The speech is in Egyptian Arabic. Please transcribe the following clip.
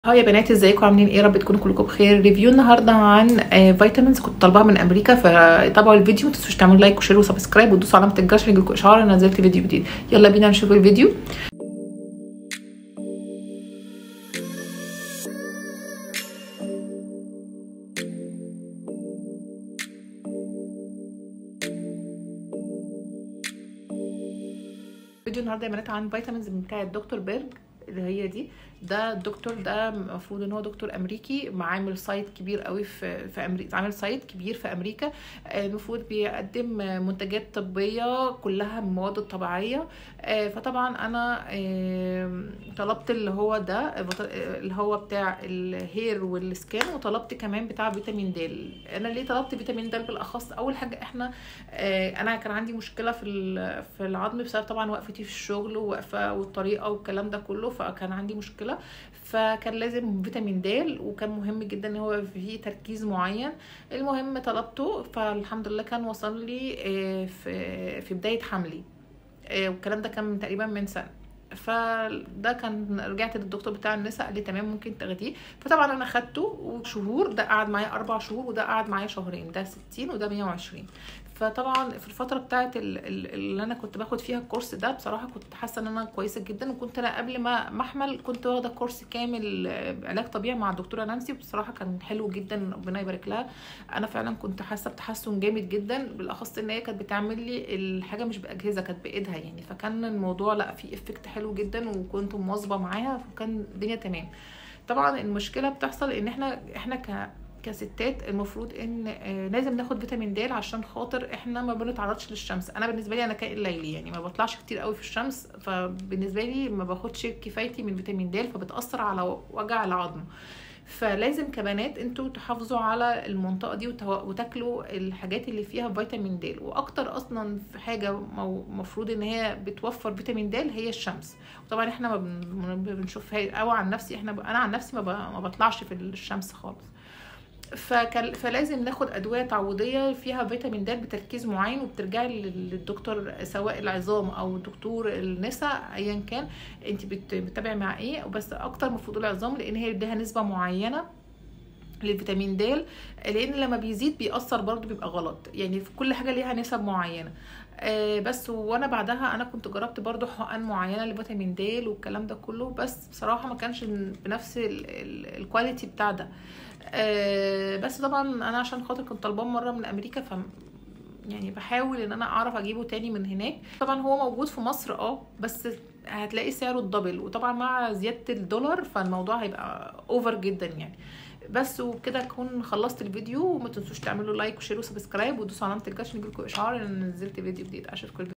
اه يا بنات ازيكم عاملين ايه رب تكونوا كلكم بخير ريفيو النهارده عن آه، فيتامينز كنت طالباها من امريكا فتابعوا الفيديو ما تنسوش تعملوا لايك وشير وسبسكرايب وتدوسوا علامه الجرس عشان يجيلكم اشعار ان نزلت فيديو جديد يلا بينا نشوف الفيديو فيديو النهارده يا بنات عن فيتامينز بتاع الدكتور بيرج اللي هي دي ده الدكتور ده المفروض ان هو دكتور امريكي عامل سايت كبير قوي في في امريكا عامل سايت كبير في امريكا المفروض بيقدم منتجات طبيه كلها من المواد الطبيعيه فطبعا انا طلبت اللي هو ده اللي هو بتاع الهير والسكان وطلبت كمان بتاع فيتامين د انا ليه طلبت فيتامين د بالاخص اول حاجه احنا انا كان عندي مشكله في في العظم بسبب طبعا وقفتي في الشغل ووقفه والطريقه والكلام ده كله فكان عندي مشكله فكان لازم فيتامين د وكان مهم جدا ان هو فيه تركيز معين المهم طلبته فالحمد لله كان وصل لي في في بدايه حملي والكلام ده كان تقريبا من سنه فده كان رجعت للدكتور بتاع النساء قال لي تمام ممكن تاخديه فطبعا انا خدته وشهور ده قعد معايا اربع شهور وده قعد معايا شهرين ده 60 وده 120 فطبعا في الفتره بتاعه اللي انا كنت باخد فيها الكورس ده بصراحه كنت حاسه ان انا كويسه جدا وكنت انا قبل ما احمل كنت واخده كورس كامل علاج طبيعي مع الدكتوره نانسي بصراحه كان حلو جدا ربنا يبارك لها انا فعلا كنت حاسه بتحسن جامد جدا بالاخص ان هي كانت بتعمل لي الحاجه مش باجهزه كانت بايدها يعني فكان الموضوع لا فيه افكت حلو جدا وكنت مواظبه معاها فكان الدنيا تمام طبعا المشكله بتحصل ان احنا احنا ك كستات المفروض ان لازم ناخد فيتامين د عشان خاطر احنا ما بنتعرضش للشمس انا بالنسبه لي انا كائن ليلي يعني ما بطلعش كتير قوي في الشمس فبالنسبه لي ما باخدش كفايتي من فيتامين د فبتاثر على وجع العظم فلازم كبنات انتوا تحافظوا على المنطقه دي وتاكلوا الحاجات اللي فيها فيتامين د واكتر اصلا في حاجه المفروض ان هي بتوفر فيتامين د هي الشمس وطبعا احنا ما بنشوفها او عن نفسي احنا انا عن نفسي ما بطلعش في الشمس خالص فكل... فلازم ناخد ادويه تعويضيه فيها فيتامين د بتركيز معين وبترجعي للدكتور سواء العظام او دكتور النساء ايا كان انت بت... بتتابعي مع ايه بس اكتر المفروض العظام لان هي بيديها نسبه معينه للفيتامين د لان لما بيزيد بيأثر برضو بيبقى غلط يعني في كل حاجه ليها نسب معينه آه بس وانا بعدها انا كنت جربت برضو حقن معينه لفيتامين د والكلام ده كله بس بصراحه ما كانش بنفس الكواليتي بتاع ده آه بس طبعا انا عشان خاطر كنت طالباه مره من امريكا ف يعني بحاول ان انا اعرف اجيبه تاني من هناك طبعا هو موجود في مصر اه بس هتلاقي سعره الدبل وطبعا مع زياده الدولار فالموضوع هيبقى اوفر جدا يعني بس وبكده اكون خلصت الفيديو وما تنسوش تعملوا لايك وشير وسبسكرايب وتدوسوا علامه الجرس عشان يجيلكم اشعار ان نزلت فيديو جديد اشوفكم